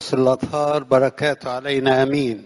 الأطهار بركاته علينا أمين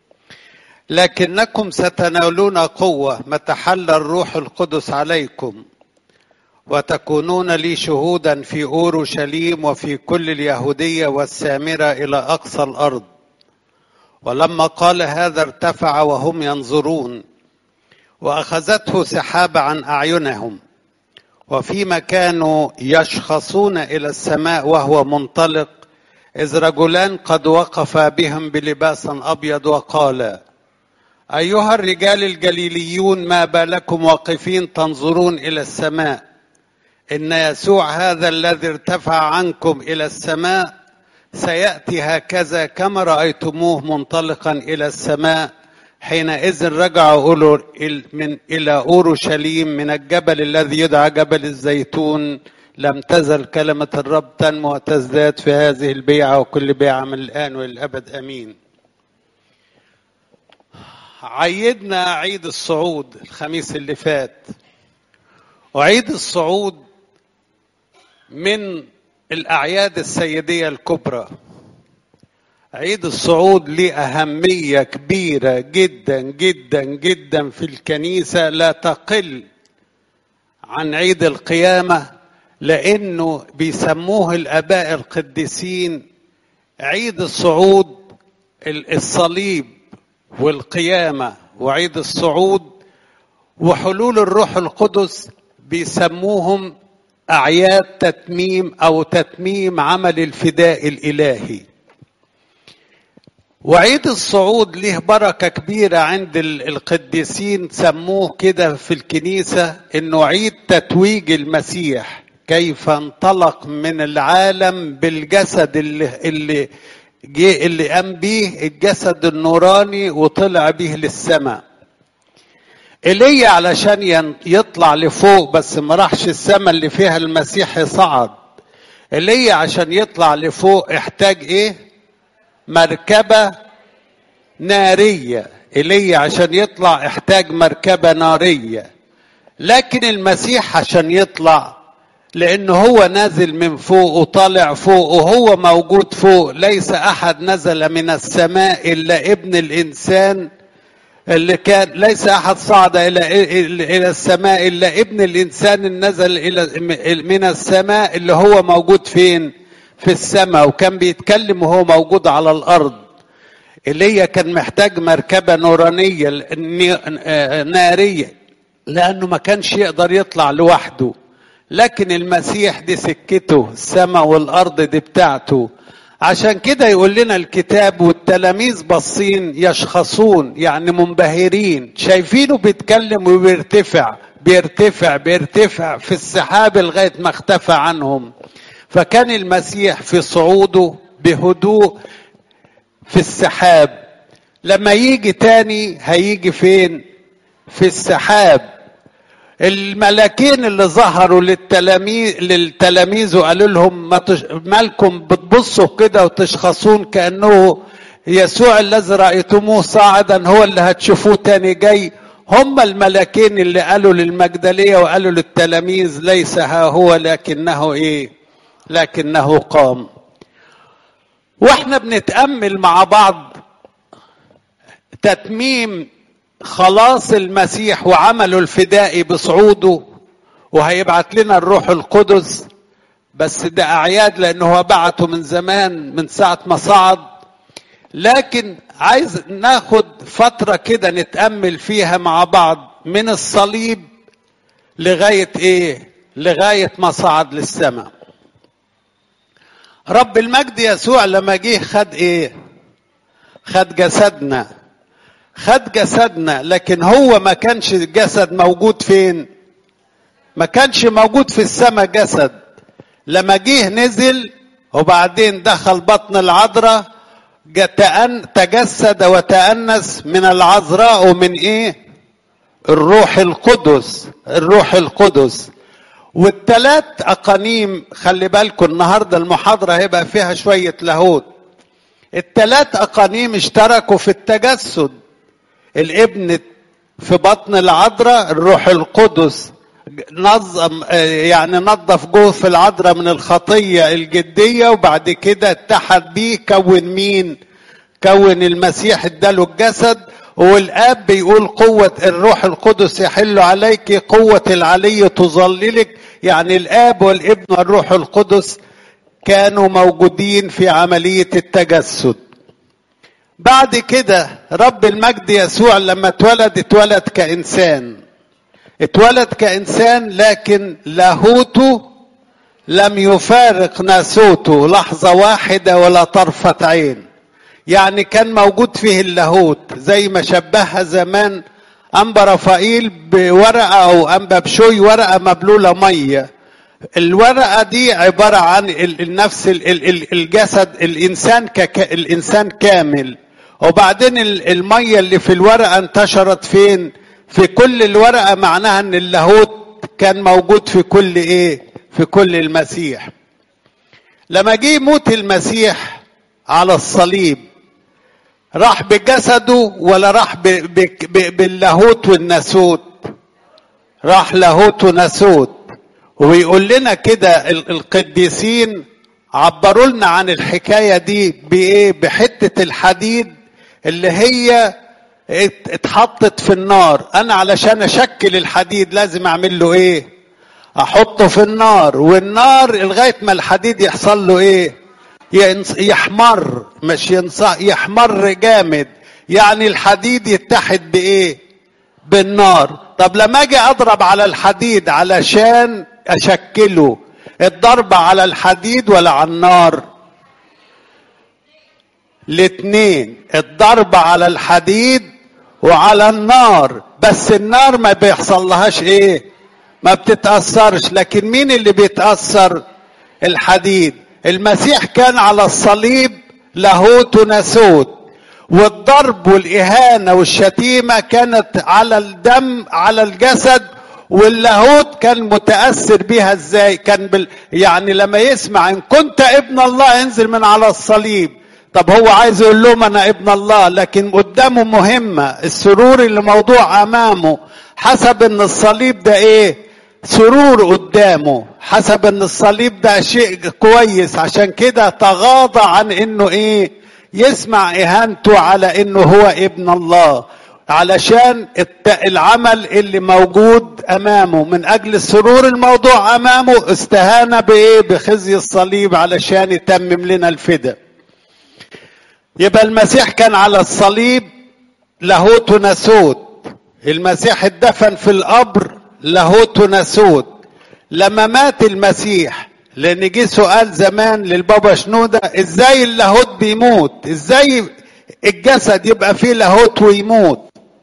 لكنكم ستنالون قوة متى حل الروح القدس عليكم وتكونون لي شهودا في أورشليم وفي كل اليهودية والسامرة إلى أقصى الأرض ولما قال هذا ارتفع وهم ينظرون وأخذته سحابة عن أعينهم وفيما كانوا يشخصون إلى السماء وهو منطلق إذ رجلان قد وقفا بهم بلباس أبيض وقالا أيها الرجال الجليليون ما بالكم واقفين تنظرون إلى السماء إن يسوع هذا الذي ارتفع عنكم إلى السماء سيأتي هكذا كما رأيتموه منطلقا إلى السماء حينئذ رجعوا أولو من إلى أورشليم من الجبل الذي يدعى جبل الزيتون لم تزل كلمة الرب تنمو وتزداد في هذه البيعة وكل بيعة من الآن والأبد أمين عيدنا عيد الصعود الخميس اللي فات وعيد الصعود من الأعياد السيدية الكبرى عيد الصعود له أهمية كبيرة جدا جدا جدا في الكنيسة لا تقل عن عيد القيامة لأنه بيسموه الآباء القديسين عيد الصعود الصليب والقيامة وعيد الصعود وحلول الروح القدس بيسموهم أعياد تتميم أو تتميم عمل الفداء الإلهي وعيد الصعود له بركة كبيرة عند القديسين سموه كده في الكنيسة انه عيد تتويج المسيح كيف انطلق من العالم بالجسد اللي اللي جه اللي قام بيه الجسد النوراني وطلع بيه للسماء ايليا علشان يطلع لفوق بس ما راحش السماء اللي فيها المسيح صعد ايليا عشان يطلع لفوق احتاج ايه مركبة نارية ايليا عشان يطلع احتاج مركبة نارية لكن المسيح عشان يطلع لانه هو نازل من فوق وطالع فوق وهو موجود فوق ليس احد نزل من السماء الا ابن الانسان اللي كان ليس احد صعد الى الى السماء الا ابن الانسان نزل الى من السماء اللي هو موجود فين في السماء وكان بيتكلم وهو موجود على الارض ايليا كان محتاج مركبه نورانيه ناريه لانه ما كانش يقدر يطلع لوحده لكن المسيح دي سكته السماء والارض دي بتاعته عشان كده يقول لنا الكتاب والتلاميذ باصين يشخصون يعني منبهرين شايفينه بيتكلم وبيرتفع بيرتفع بيرتفع في السحاب لغايه ما اختفى عنهم فكان المسيح في صعوده بهدوء في السحاب لما يجي تاني هيجي فين في السحاب الملاكين اللي ظهروا للتلاميذ للتلاميذ وقالوا لهم ما تش... مالكم بتبصوا كده وتشخصون كانه يسوع الذي رايتموه صاعدا هو اللي هتشوفوه تاني جاي هم الملاكين اللي قالوا للمجدليه وقالوا للتلاميذ ليس ها هو لكنه ايه لكنه قام واحنا بنتامل مع بعض تتميم خلاص المسيح وعمله الفدائي بصعوده وهيبعت لنا الروح القدس بس ده اعياد لانه هو بعته من زمان من ساعه ما صعد لكن عايز ناخد فتره كده نتامل فيها مع بعض من الصليب لغايه ايه لغايه ما صعد للسماء رب المجد يسوع لما جه خد ايه خد جسدنا خد جسدنا لكن هو ما كانش الجسد موجود فين ما كانش موجود في السماء جسد لما جه نزل وبعدين دخل بطن العذراء تجسد وتأنس من العذراء ومن ايه الروح القدس الروح القدس والثلاث اقانيم خلي بالكم النهارده المحاضره هيبقى فيها شويه لاهوت الثلاث اقانيم اشتركوا في التجسد الابن في بطن العذراء الروح القدس نظم يعني نظف جوف العذراء من الخطية الجدية وبعد كده اتحد بيه كون مين كون المسيح اداله الجسد والاب بيقول قوة الروح القدس يحل عليك قوة العلي تظللك يعني الاب والابن والروح القدس كانوا موجودين في عملية التجسد بعد كده رب المجد يسوع لما اتولد اتولد كإنسان اتولد كإنسان لكن لاهوته لم يفارق ناسوته لحظة واحدة ولا طرفة عين يعني كان موجود فيه اللاهوت زي ما شبهها زمان أنبا رفائيل بورقة أو أنبا بشوي ورقة مبلولة مية الورقة دي عبارة عن النفس الجسد الإنسان كك الإنسان كامل وبعدين المية اللي في الورقة انتشرت فين في كل الورقة معناها ان اللاهوت كان موجود في كل ايه في كل المسيح لما جه موت المسيح على الصليب راح بجسده ولا راح ب ب ب باللاهوت والناسوت راح لاهوت وناسوت ويقول لنا كده القديسين عبروا لنا عن الحكايه دي بايه بحته الحديد اللي هي اتحطت في النار انا علشان اشكل الحديد لازم اعمل له ايه احطه في النار والنار لغايه ما الحديد يحصل له ايه يحمر مش ينصح يحمر جامد يعني الحديد يتحد بايه بالنار طب لما اجي اضرب على الحديد علشان اشكله الضرب على الحديد ولا على النار الاتنين الضرب على الحديد وعلى النار بس النار ما بيحصل لهاش ايه ما بتتأثرش لكن مين اللي بيتأثر الحديد المسيح كان على الصليب لاهوت وناسوت والضرب والإهانة والشتيمة كانت على الدم على الجسد واللاهوت كان متأثر بيها ازاي كان بال... يعني لما يسمع ان كنت ابن الله انزل من على الصليب طب هو عايز يقول لهم انا ابن الله لكن قدامه مهمة السرور اللي موضوع امامه حسب ان الصليب ده ايه سرور قدامه حسب ان الصليب ده شيء كويس عشان كده تغاضى عن انه ايه يسمع اهانته على انه هو ابن الله علشان العمل اللي موجود امامه من اجل السرور الموضوع امامه استهان بايه بخزي الصليب علشان يتمم لنا الفداء يبقى المسيح كان على الصليب لاهوت وناسوت المسيح اتدفن في القبر لاهوت وناسوت لما مات المسيح لان جه سؤال زمان للبابا شنودة ازاي اللاهوت بيموت ازاي الجسد يبقى فيه لاهوت ويموت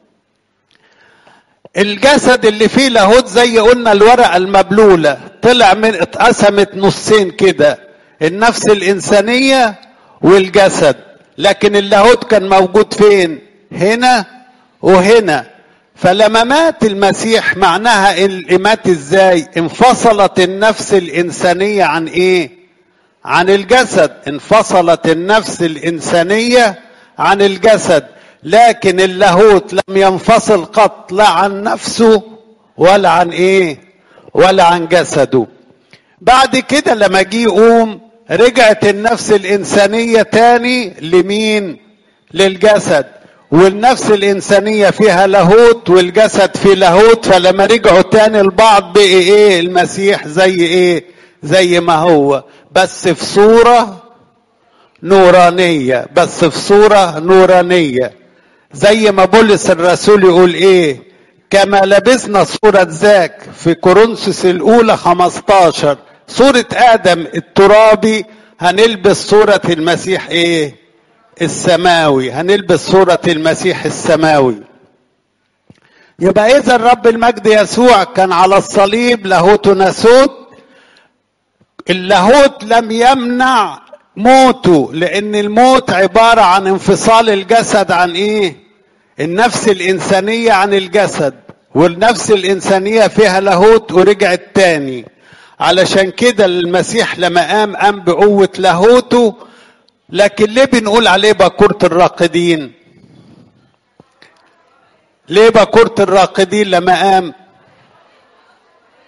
الجسد اللي فيه لاهوت زي قلنا الورقة المبلولة طلع من اتقسمت نصين كده النفس الإنسانية والجسد لكن اللاهوت كان موجود فين هنا وهنا فلما مات المسيح معناها مات ازاي انفصلت النفس الإنسانية عن ايه عن الجسد انفصلت النفس الإنسانية عن الجسد لكن اللاهوت لم ينفصل قط لا عن نفسه ولا عن ايه ولا عن جسده بعد كده لما جه يقوم رجعت النفس الانسانيه تاني لمين للجسد والنفس الانسانيه فيها لاهوت والجسد فيه لاهوت فلما رجعوا تاني لبعض بقي ايه المسيح زي ايه زي ما هو بس في صوره نورانيه بس في صوره نورانيه زي ما بولس الرسول يقول ايه كما لبسنا صورة ذاك في كورنثوس الأولى 15 صورة آدم الترابي هنلبس صورة المسيح ايه السماوي هنلبس صورة المسيح السماوي يبقى إذا الرب المجد يسوع كان على الصليب لاهوت ناسوت اللاهوت لم يمنع موته لأن الموت عبارة عن انفصال الجسد عن إيه؟ النفس الإنسانية عن الجسد والنفس الإنسانية فيها لاهوت ورجعت تاني علشان كده المسيح لما قام قام بقوة لاهوته لكن ليه بنقول عليه باكورة الراقدين ليه باكورة الراقدين لما قام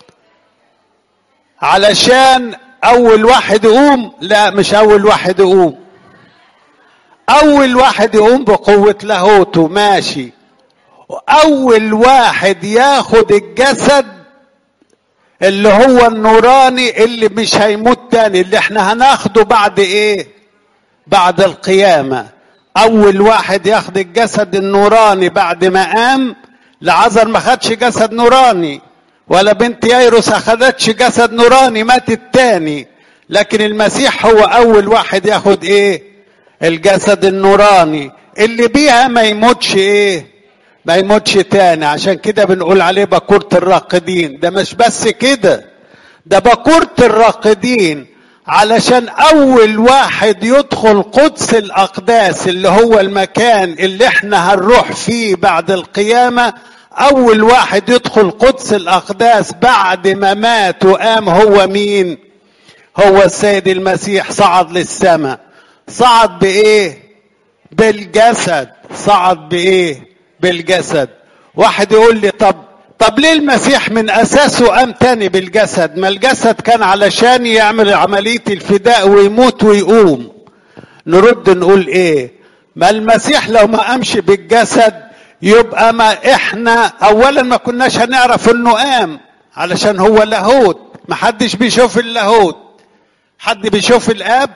علشان اول واحد يقوم لا مش اول واحد يقوم اول واحد يقوم بقوة لاهوته ماشي واول واحد ياخد الجسد اللي هو النوراني اللي مش هيموت تاني اللي احنا هناخده بعد ايه بعد القيامة اول واحد ياخد الجسد النوراني بعد ما قام لعذر ما خدش جسد نوراني ولا بنت ييروس اخدتش جسد نوراني ماتت تاني لكن المسيح هو اول واحد ياخد ايه الجسد النوراني اللي بيها ما يموتش ايه ما يموتش تاني عشان كده بنقول عليه بكورة الراقدين ده مش بس كده ده بكورة الراقدين علشان اول واحد يدخل قدس الاقداس اللي هو المكان اللي احنا هنروح فيه بعد القيامة اول واحد يدخل قدس الاقداس بعد ما مات وقام هو مين هو السيد المسيح صعد للسماء صعد بايه بالجسد صعد بايه بالجسد واحد يقول لي طب طب ليه المسيح من اساسه قام تاني بالجسد ما الجسد كان علشان يعمل عملية الفداء ويموت ويقوم نرد نقول ايه ما المسيح لو ما قامش بالجسد يبقى ما احنا اولا ما كناش هنعرف انه قام علشان هو لاهوت ما حدش بيشوف اللاهوت حد بيشوف الاب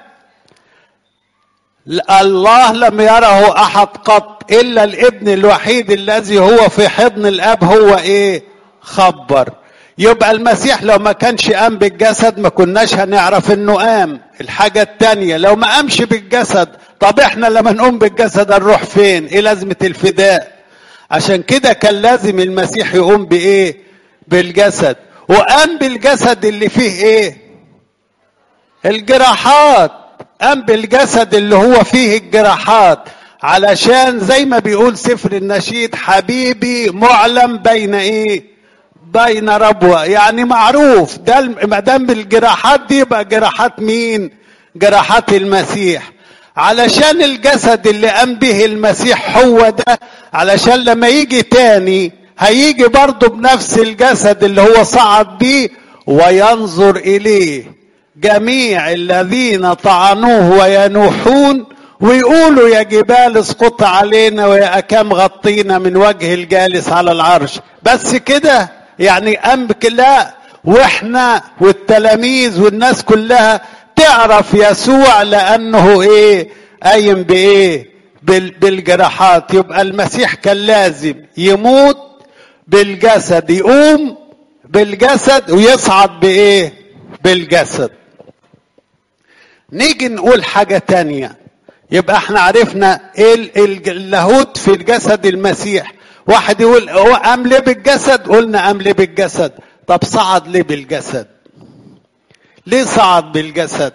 الله لم يره احد قط الا الابن الوحيد الذي هو في حضن الاب هو ايه خبر يبقى المسيح لو ما كانش قام بالجسد ما كناش هنعرف انه قام الحاجة التانية لو ما قامش بالجسد طب احنا لما نقوم بالجسد هنروح فين ايه لازمة الفداء عشان كده كان لازم المسيح يقوم بايه بالجسد وقام بالجسد اللي فيه ايه الجراحات قام بالجسد اللي هو فيه الجراحات علشان زي ما بيقول سفر النشيد حبيبي معلم بين ايه بين ربوة يعني معروف ده ما دام الجراحات دي يبقى جراحات مين جراحات المسيح علشان الجسد اللي قام به المسيح هو ده علشان لما يجي تاني هيجي برضه بنفس الجسد اللي هو صعد بيه وينظر اليه جميع الذين طعنوه وينوحون ويقولوا يا جبال اسقط علينا ويا اكام غطينا من وجه الجالس على العرش بس كده يعني امك لا واحنا والتلاميذ والناس كلها تعرف يسوع لانه ايه قايم بايه بالجراحات يبقى المسيح كان لازم يموت بالجسد يقوم بالجسد ويصعد بايه بالجسد نيجي نقول حاجة تانية يبقى احنا عرفنا ايه اللاهوت في الجسد المسيح واحد يقول هو قام ليه بالجسد قلنا قام ليه بالجسد طب صعد ليه بالجسد ليه صعد بالجسد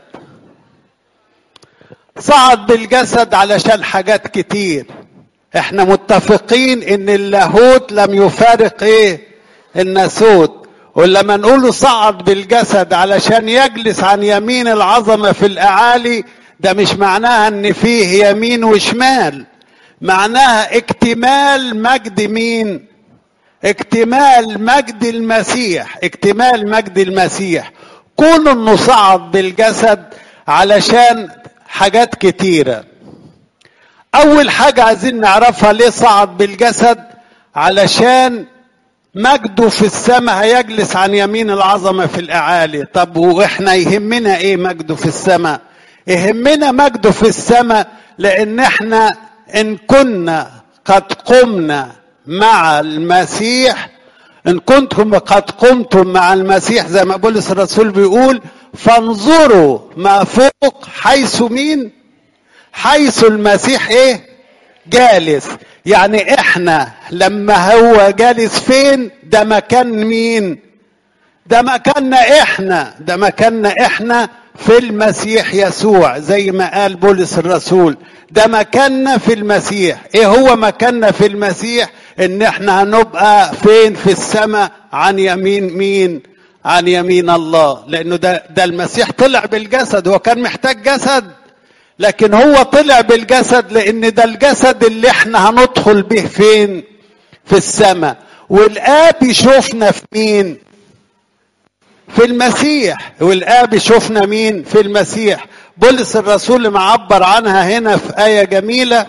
صعد بالجسد علشان حاجات كتير احنا متفقين ان اللاهوت لم يفارق ايه الناسوت ولما نقول صعد بالجسد علشان يجلس عن يمين العظمة في الأعالي ده مش معناها ان فيه يمين وشمال معناها اكتمال مجد مين اكتمال مجد المسيح اكتمال مجد المسيح كون انه صعد بالجسد علشان حاجات كتيرة اول حاجة عايزين نعرفها ليه صعد بالجسد علشان مجده في السماء هيجلس عن يمين العظمه في الاعالي طب واحنا يهمنا ايه مجده في السماء يهمنا مجده في السماء لان احنا ان كنا قد قمنا مع المسيح ان كنتم قد قمتم مع المسيح زي ما بولس الرسول بيقول فانظروا ما فوق حيث مين حيث المسيح ايه جالس يعني احنا لما هو جالس فين ده مكان مين ده مكاننا احنا ده مكاننا احنا في المسيح يسوع زي ما قال بولس الرسول ده مكاننا في المسيح ايه هو مكاننا في المسيح ان احنا هنبقى فين في السماء عن يمين مين عن يمين الله لانه ده ده المسيح طلع بالجسد هو كان محتاج جسد لكن هو طلع بالجسد لان ده الجسد اللي احنا هندخل به فين في السماء والاب يشوفنا في مين في المسيح والآب شفنا مين في المسيح بولس الرسول معبر عنها هنا في آية جميلة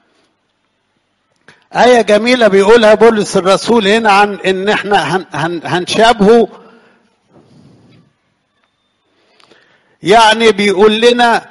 آية جميلة بيقولها بولس الرسول هنا عن إن إحنا هن هن هنشابهه يعني بيقول لنا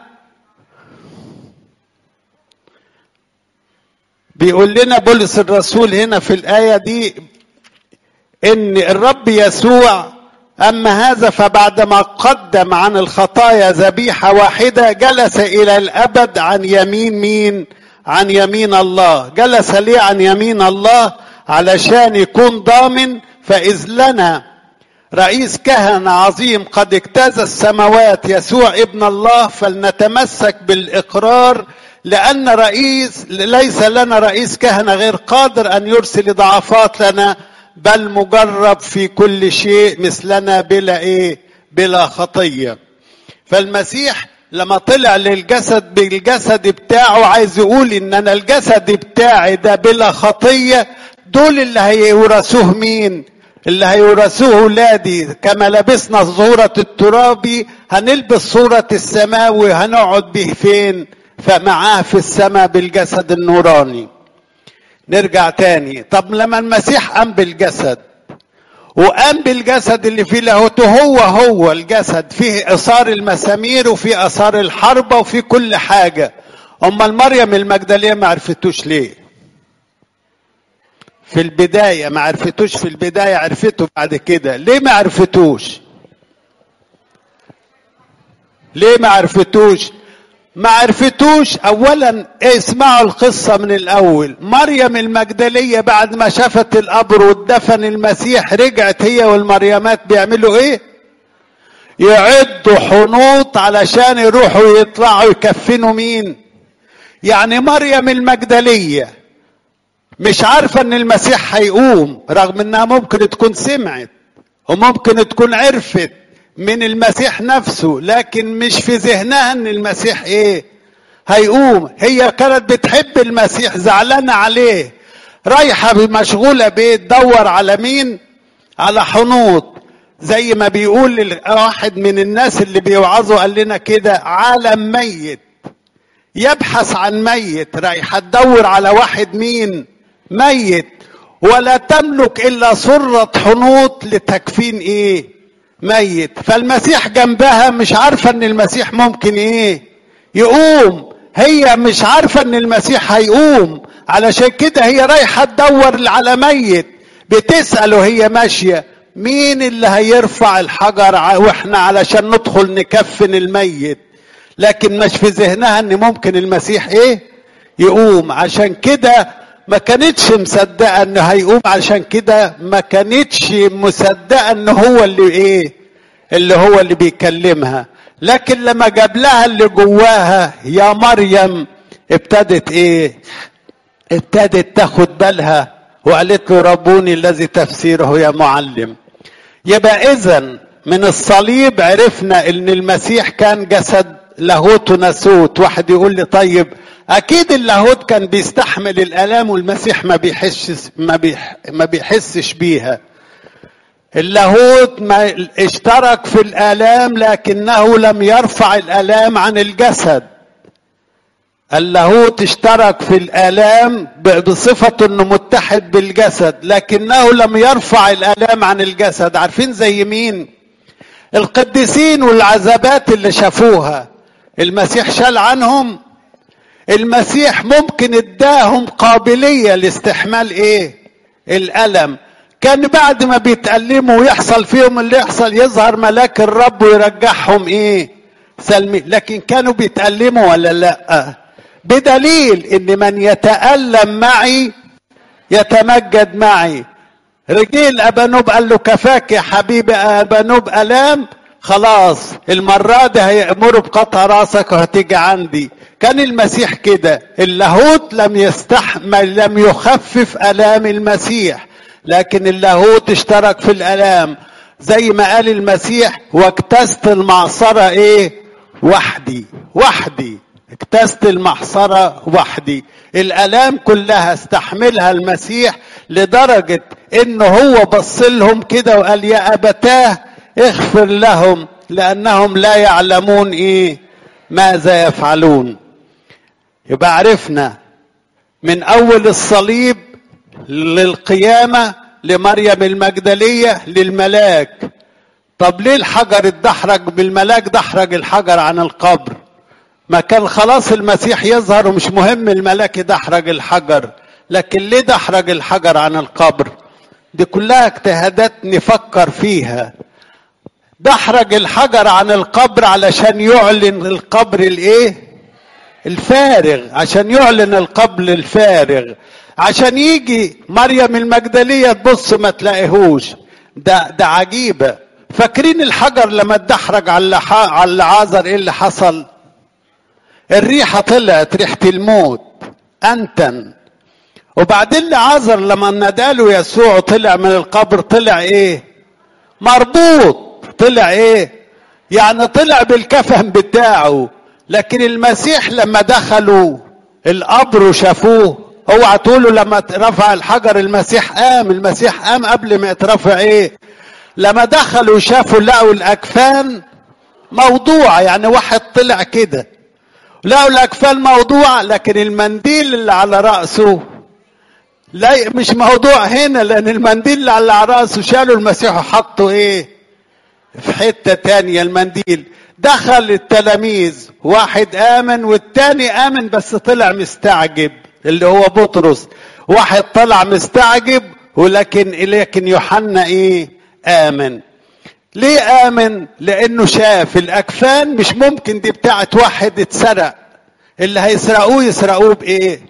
بيقول لنا بولس الرسول هنا في الآية دي إن الرب يسوع أما هذا فبعدما قدم عن الخطايا ذبيحة واحدة جلس إلى الأبد عن يمين مين؟ عن يمين الله جلس ليه عن يمين الله علشان يكون ضامن فإذ لنا رئيس كهنة عظيم قد اجتاز السماوات يسوع ابن الله فلنتمسك بالإقرار لأن رئيس ليس لنا رئيس كهنة غير قادر أن يرسل ضعفات لنا بل مجرب في كل شيء مثلنا بلا إيه بلا خطية فالمسيح لما طلع للجسد بالجسد بتاعه عايز يقول ان انا الجسد بتاعي ده بلا خطيه دول اللي هيورثوه مين اللي هيورثوه ولادي كما لبسنا صورة الترابي هنلبس صورة السماوي هنقعد به فين فمعاه في السماء بالجسد النوراني نرجع تاني طب لما المسيح قام بالجسد وقام بالجسد اللي فيه لاهوته هو هو الجسد فيه اثار المسامير وفيه اثار الحربه وفيه كل حاجه امال مريم المجدليه ما عرفتوش ليه في البدايه ما عرفتوش في البدايه عرفته بعد كده ليه ما عرفتوش ليه ما عرفتوش ما عرفتوش اولا اسمعوا القصة من الاول مريم المجدلية بعد ما شافت القبر واتدفن المسيح رجعت هي والمريمات بيعملوا ايه يعدوا حنوط علشان يروحوا يطلعوا يكفنوا مين يعني مريم المجدلية مش عارفة ان المسيح هيقوم رغم انها ممكن تكون سمعت وممكن تكون عرفت من المسيح نفسه لكن مش في ذهنها ان المسيح ايه هيقوم هي كانت بتحب المسيح زعلانة عليه رايحة بمشغولة بيه تدور على مين على حنوط زي ما بيقول واحد من الناس اللي بيوعظوا قال لنا كده عالم ميت يبحث عن ميت رايحة تدور على واحد مين ميت ولا تملك الا سرة حنوط لتكفين ايه ميت فالمسيح جنبها مش عارفة ان المسيح ممكن ايه يقوم هي مش عارفة ان المسيح هيقوم علشان كده هي رايحة تدور على ميت بتسأله هي ماشية مين اللي هيرفع الحجر واحنا علشان ندخل نكفن الميت لكن مش في ذهنها ان ممكن المسيح ايه يقوم عشان كده ما كانتش مصدقة انه هيقوم عشان كده ما كانتش مصدقة انه هو اللي ايه اللي هو اللي بيكلمها لكن لما جاب لها اللي جواها يا مريم ابتدت ايه ابتدت تاخد بالها وقالت له ربوني الذي تفسيره يا معلم يبقى اذا من الصليب عرفنا ان المسيح كان جسد لاهوت وناسوت واحد يقول لي طيب اكيد اللاهوت كان بيستحمل الالام والمسيح ما بيحسش ما, بيح ما بيحسش بيها اللاهوت ما اشترك في الالام لكنه لم يرفع الالام عن الجسد اللاهوت اشترك في الالام بصفه انه متحد بالجسد لكنه لم يرفع الالام عن الجسد عارفين زي مين القديسين والعذابات اللي شافوها المسيح شال عنهم المسيح ممكن اداهم قابلية لاستحمال ايه الألم كان بعد ما بيتألموا ويحصل فيهم اللي يحصل يظهر ملاك الرب ويرجعهم ايه سلمي لكن كانوا بيتألموا ولا لا بدليل ان من يتألم معي يتمجد معي رجيل أبانوب قال له كفاك يا حبيبي أبانوب ألام خلاص المرة دي هيأمروا بقطع راسك وهتيجي عندي كان المسيح كده اللاهوت لم يستحمل لم يخفف الام المسيح لكن اللاهوت اشترك في الالام زي ما قال المسيح واكتست المعصرة ايه وحدي وحدي اكتست المحصرة وحدي الالام كلها استحملها المسيح لدرجة انه هو بص لهم كده وقال يا ابتاه اغفر لهم لانهم لا يعلمون ايه ماذا يفعلون يبقى عرفنا من اول الصليب للقيامه لمريم المجدليه للملاك طب ليه الحجر اتدحرج بالملاك دحرج الحجر عن القبر ما كان خلاص المسيح يظهر ومش مهم الملاك يدحرج الحجر لكن ليه دحرج الحجر عن القبر دي كلها اجتهادات نفكر فيها دحرج الحجر عن القبر علشان يعلن القبر الايه الفارغ عشان يعلن القبر الفارغ عشان يجي مريم المجدلية تبص ما تلاقيهوش ده ده عجيبة فاكرين الحجر لما اتدحرج على على العازر ايه اللي حصل الريحة طلعت ريحة الموت أنتن وبعدين لعازر لما ناداله يسوع طلع من القبر طلع ايه مربوط طلع ايه يعني طلع بالكفن بتاعه لكن المسيح لما دخلوا القبر وشافوه اوعى تقولوا لما رفع الحجر المسيح قام المسيح قام قبل ما يترفع ايه لما دخلوا شافوا لقوا الاكفان موضوعه يعني واحد طلع كده لقوا الاكفان موضوعه لكن المنديل اللي على راسه لا مش موضوع هنا لان المنديل اللي على راسه شالوا المسيح وحطوا ايه في حته تانية المنديل دخل التلاميذ واحد امن والتاني امن بس طلع مستعجب اللي هو بطرس واحد طلع مستعجب ولكن لكن يوحنا ايه امن ليه امن لانه شاف الاكفان مش ممكن دي بتاعت واحد اتسرق اللي هيسرقوه يسرقوه بايه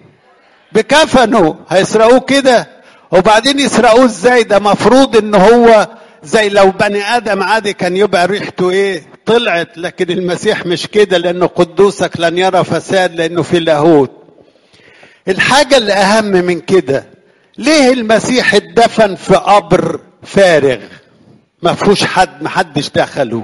بكفنه هيسرقوه كده وبعدين يسرقوه ازاي ده مفروض ان هو زي لو بني ادم عادي كان يبقى ريحته ايه طلعت لكن المسيح مش كده لانه قدوسك لن يرى فساد لانه في لاهوت الحاجه اللي اهم من كده ليه المسيح اتدفن في قبر فارغ ما فيهوش حد محدش دخله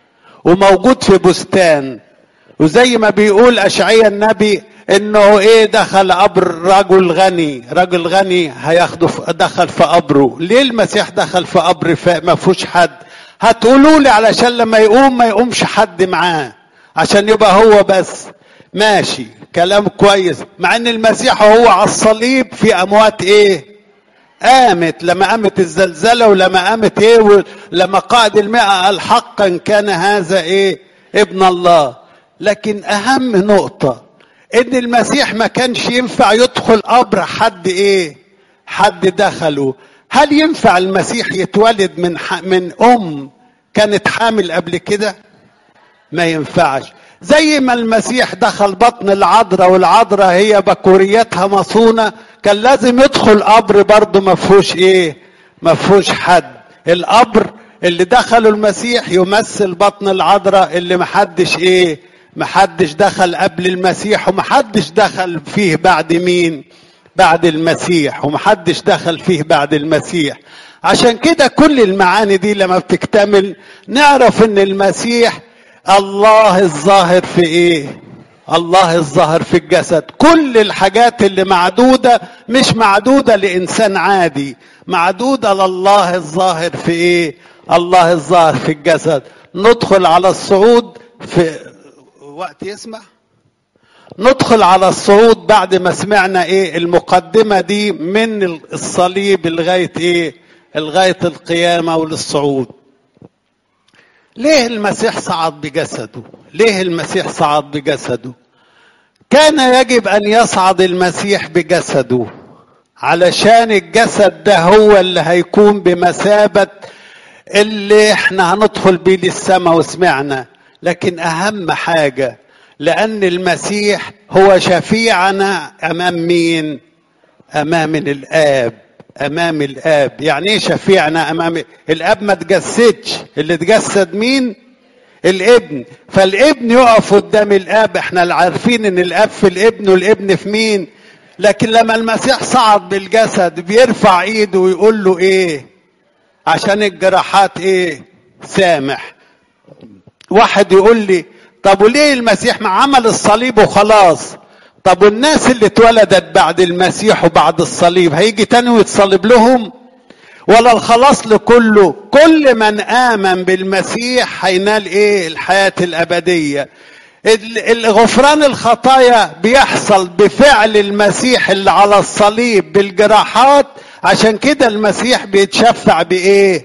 وموجود في بستان وزي ما بيقول اشعيا النبي انه ايه دخل قبر رجل غني رجل غني هياخده دخل في قبره ليه المسيح دخل في قبر ما فيهوش حد هتقولوا لي علشان لما يقوم ما يقومش حد معاه عشان يبقى هو بس ماشي كلام كويس مع ان المسيح وهو على الصليب في اموات ايه قامت لما قامت الزلزله ولما قامت ايه لما قائد المئة قال حقا كان هذا ايه ابن الله لكن اهم نقطه ان المسيح ما كانش ينفع يدخل قبر حد ايه حد دخله هل ينفع المسيح يتولد من من ام كانت حامل قبل كده ما ينفعش زي ما المسيح دخل بطن العذراء والعذراء هي بكوريتها مصونه كان لازم يدخل قبر برضه ما فيهوش ايه ما فيهوش حد القبر اللي دخله المسيح يمثل بطن العذراء اللي محدش ايه محدش دخل قبل المسيح ومحدش دخل فيه بعد مين بعد المسيح ومحدش دخل فيه بعد المسيح عشان كده كل المعاني دي لما بتكتمل نعرف ان المسيح الله الظاهر في ايه الله الظاهر في الجسد كل الحاجات اللي معدودة مش معدودة لإنسان عادي معدودة لله الظاهر في ايه الله الظاهر في الجسد ندخل على الصعود في وقت يسمع ندخل على الصعود بعد ما سمعنا ايه المقدمة دي من الصليب لغاية ايه لغاية القيامة وللصعود ليه المسيح صعد بجسده ليه المسيح صعد بجسده كان يجب ان يصعد المسيح بجسده علشان الجسد ده هو اللي هيكون بمثابة اللي احنا هندخل بيه للسماء وسمعنا لكن اهم حاجة لان المسيح هو شفيعنا امام مين امام الاب امام الاب يعني ايه شفيعنا امام الاب ما تجسدش اللي تجسد مين الابن فالابن يقف قدام الاب احنا عارفين ان الاب في الابن والابن في مين لكن لما المسيح صعد بالجسد بيرفع ايده ويقول له ايه عشان الجراحات ايه سامح واحد يقول لي طب وليه المسيح ما عمل الصليب وخلاص طب والناس اللي اتولدت بعد المسيح وبعد الصليب هيجي تاني ويتصلب لهم ولا الخلاص لكله كل من آمن بالمسيح هينال ايه الحياة الأبدية غفران الخطايا بيحصل بفعل المسيح اللي على الصليب بالجراحات عشان كده المسيح بيتشفع بايه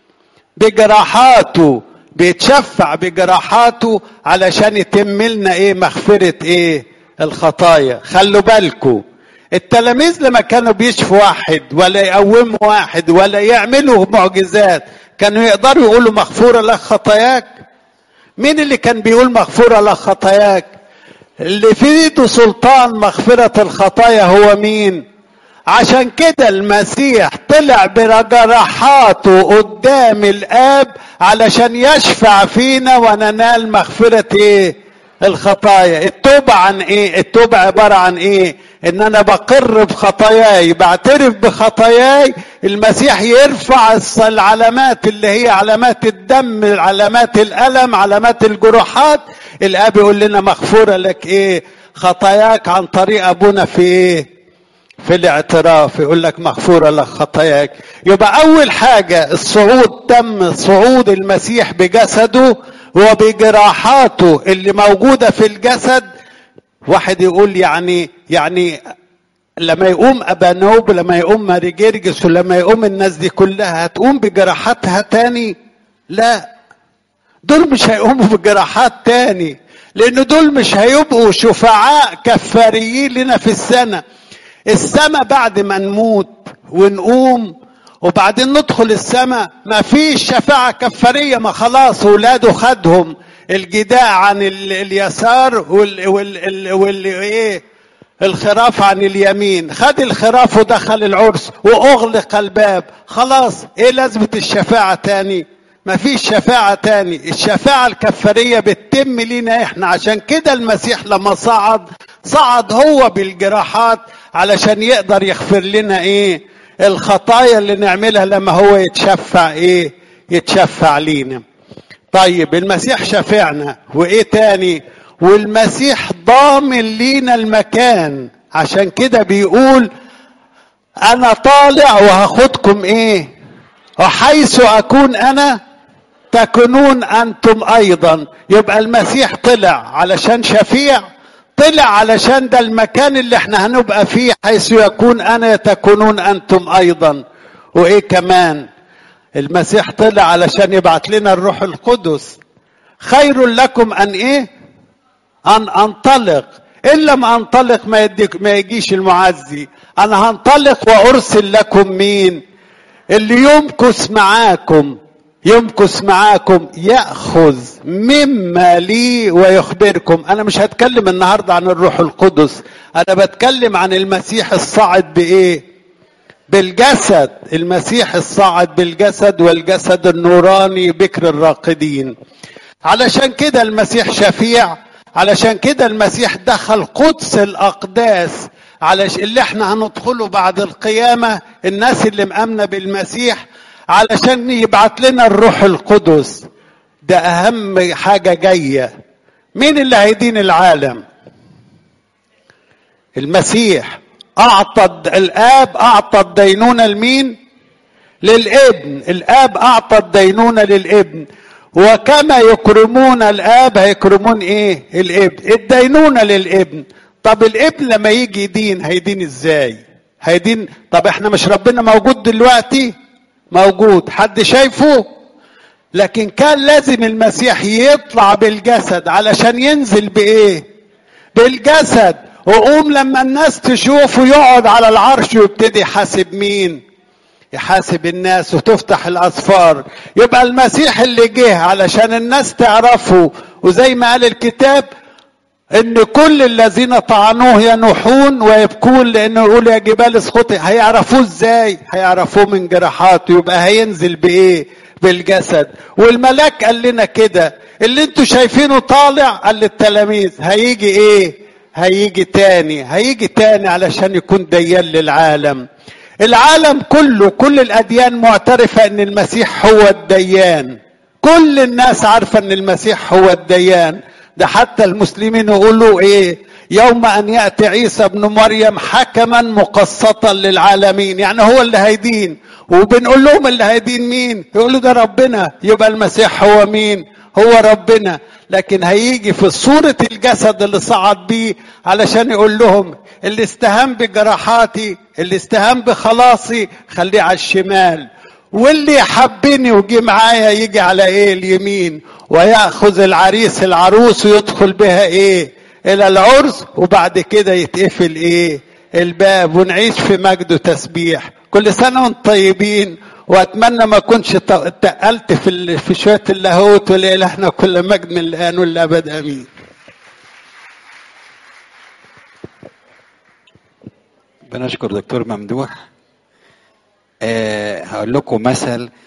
بجراحاته بيتشفع بجراحاته علشان يتم لنا ايه مغفرة ايه الخطايا خلوا بالكم التلاميذ لما كانوا بيشفوا واحد ولا يقوموا واحد ولا يعملوا معجزات كانوا يقدروا يقولوا مغفورة لك خطاياك مين اللي كان بيقول مغفورة لك خطاياك اللي في ايده سلطان مغفرة الخطايا هو مين عشان كده المسيح طلع بجراحاته قدام الاب علشان يشفع فينا وننال مغفرة ايه الخطايا التوبة عن ايه التوبة عبارة عن ايه ان انا بقر بخطاياي بعترف بخطاياي المسيح يرفع العلامات اللي هي علامات الدم علامات الالم علامات الجروحات الاب يقول لنا مغفورة لك ايه خطاياك عن طريق ابونا في ايه في الاعتراف يقول لك مغفورة لك خطاياك يبقى أول حاجة الصعود تم صعود المسيح بجسده وبجراحاته اللي موجودة في الجسد واحد يقول يعني يعني لما يقوم أبانوب لما يقوم ماري جرجس ولما يقوم الناس دي كلها هتقوم بجراحاتها تاني لا دول مش هيقوموا بجراحات تاني لأن دول مش هيبقوا شفعاء كفاريين لنا في السنة السماء بعد ما نموت ونقوم وبعدين ندخل السماء ما فيش شفاعة كفارية ما خلاص ولاده خدهم الجداء عن ال اليسار وال وال وال ايه الخراف عن اليمين خد الخراف ودخل العرس واغلق الباب خلاص ايه لازمة الشفاعة تاني ما فيش شفاعة تاني الشفاعة الكفارية بتتم لينا احنا عشان كده المسيح لما صعد صعد هو بالجراحات علشان يقدر يغفر لنا ايه الخطايا اللي نعملها لما هو يتشفع ايه يتشفع لينا طيب المسيح شفعنا وايه تاني والمسيح ضامن لينا المكان عشان كده بيقول انا طالع وهاخدكم ايه وحيث اكون انا تكونون انتم ايضا يبقى المسيح طلع علشان شفيع طلع علشان ده المكان اللي احنا هنبقى فيه حيث يكون انا تكونون انتم ايضا وايه كمان المسيح طلع علشان يبعت لنا الروح القدس خير لكم ان ايه ان انطلق ان لم انطلق ما يديك ما يجيش المعزي انا هنطلق وارسل لكم مين اللي يمكث معاكم يمكث معاكم ياخذ مما لي ويخبركم انا مش هتكلم النهارده عن الروح القدس انا بتكلم عن المسيح الصاعد بايه بالجسد المسيح الصاعد بالجسد والجسد النوراني بكر الراقدين علشان كده المسيح شفيع علشان كده المسيح دخل قدس الاقداس علش اللي احنا هندخله بعد القيامه الناس اللي مامنه بالمسيح علشان يبعت لنا الروح القدس ده اهم حاجه جايه مين اللي هيدين العالم المسيح اعطى الاب اعطى الدينونه لمين للابن الاب اعطى الدينونه للابن وكما يكرمون الاب هيكرمون ايه الابن الدينونه للابن طب الابن لما يجي يدين هيدين ازاي هيدين طب احنا مش ربنا موجود دلوقتي موجود حد شايفه لكن كان لازم المسيح يطلع بالجسد علشان ينزل بايه بالجسد وقوم لما الناس تشوفه يقعد على العرش ويبتدي يحاسب مين يحاسب الناس وتفتح الاسفار يبقى المسيح اللي جه علشان الناس تعرفه وزي ما قال الكتاب ان كل الذين طعنوه ينوحون ويبكون لانه يقول يا جبال اسقطي هيعرفوه ازاي هيعرفوه من جراحاته يبقى هينزل بايه بالجسد والملاك قال لنا كده اللي انتوا شايفينه طالع قال للتلاميذ هيجي ايه هيجي تاني هيجي تاني علشان يكون ديان للعالم العالم كله كل الاديان معترفه ان المسيح هو الديان كل الناس عارفه ان المسيح هو الديان ده حتى المسلمين يقولوا ايه يوم ان ياتي عيسى ابن مريم حكما مقسطا للعالمين يعني هو اللي هيدين وبنقول لهم اللي هيدين مين يقولوا ده ربنا يبقى المسيح هو مين هو ربنا لكن هيجي في صورة الجسد اللي صعد بيه علشان يقول لهم اللي استهان بجراحاتي اللي استهان بخلاصي خليه على الشمال واللي يحبني وجي معايا يجي على ايه اليمين وياخذ العريس العروس ويدخل بها ايه الى العرس وبعد كده يتقفل ايه الباب ونعيش في مجد وتسبيح كل سنه وانتم طيبين واتمنى ما اكونش تقلت في في شويه اللاهوت ولإلهنا كل مجد من الان والابد امين بنشكر دكتور ممدوح أه هقول لكم مثل